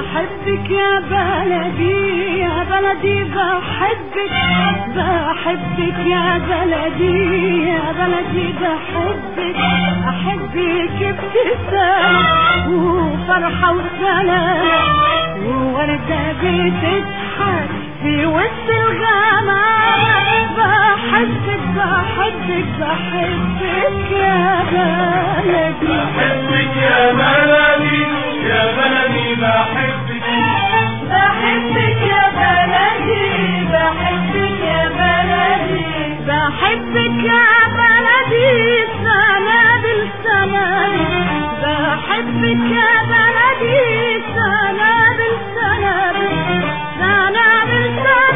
بحبك يا بلدي يا بلدي بحبك بحبك يا بلدي يا بلدي بحبك أحبك ابتسامة وفرحة وسلام ووردة بتضحك في وسط الغمام بحبك بحبك بحبك يا بلدي بحبك يا بلدي يا بلدي بحبك بحبك يا بلدي بحبك يا بلدي بحبك يا بلدي سنابل سنابل بحبك يا بلدي سنابل سنابل سنابل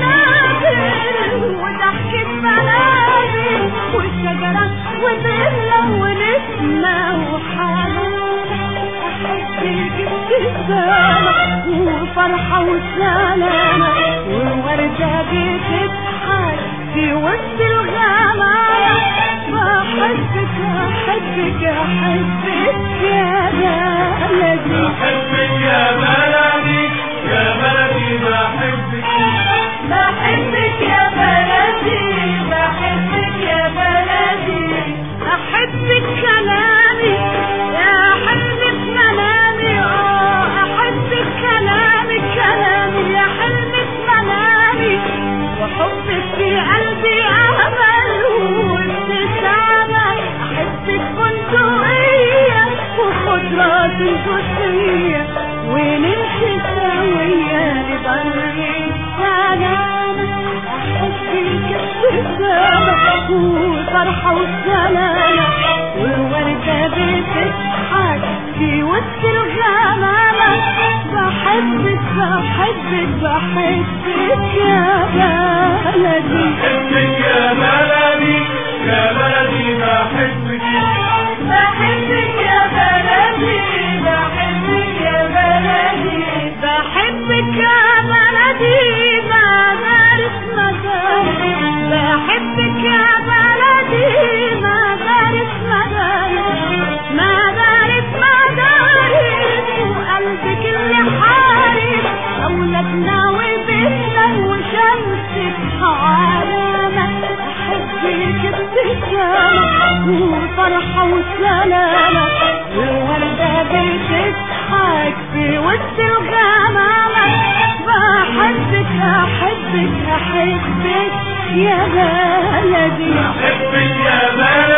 سنابل وضحكة بلابل والشجرة وظلة ونسمة وحنون أحبك ابتسامة وفرحة وسلامة والوردة بتضحك في وسط الغمامة بحبك أحبك أحبك يا بلدي بحبك يا بلدي يا بلدي بحبك بحبك يا بلدي بحبك يا بلدي أحبك كلامي يا حلمة منامي آه أحبك كلامي كلامي يا حلمة منامي وحبك في قلبي أمل وابتسامة أحبك بندقية وخضرات البستية ونمشي سوية لبر السلامة أحبك ابتسامة وفرحة وسلامة والوردة بتضحك في وسط الغمامة بحبك بحبك بحبك يا بلدي بحبك يا بلدي يا بلدي بحبك بحبك يا بلدي بحبك يا بلدي بحبك يا بلدي مدارس مدارس بحبك يا بلدي مدارس مدارس مدارس مدارس وقلبك اللي حارس أولادنا وبيتنا وشمسك حرامة أحبك ابتسامة وفرحة وسلامة والوردة بتضحك في وسط الغمامة بحبك أحبك أحبك يا بلدي بحبك يا بلدي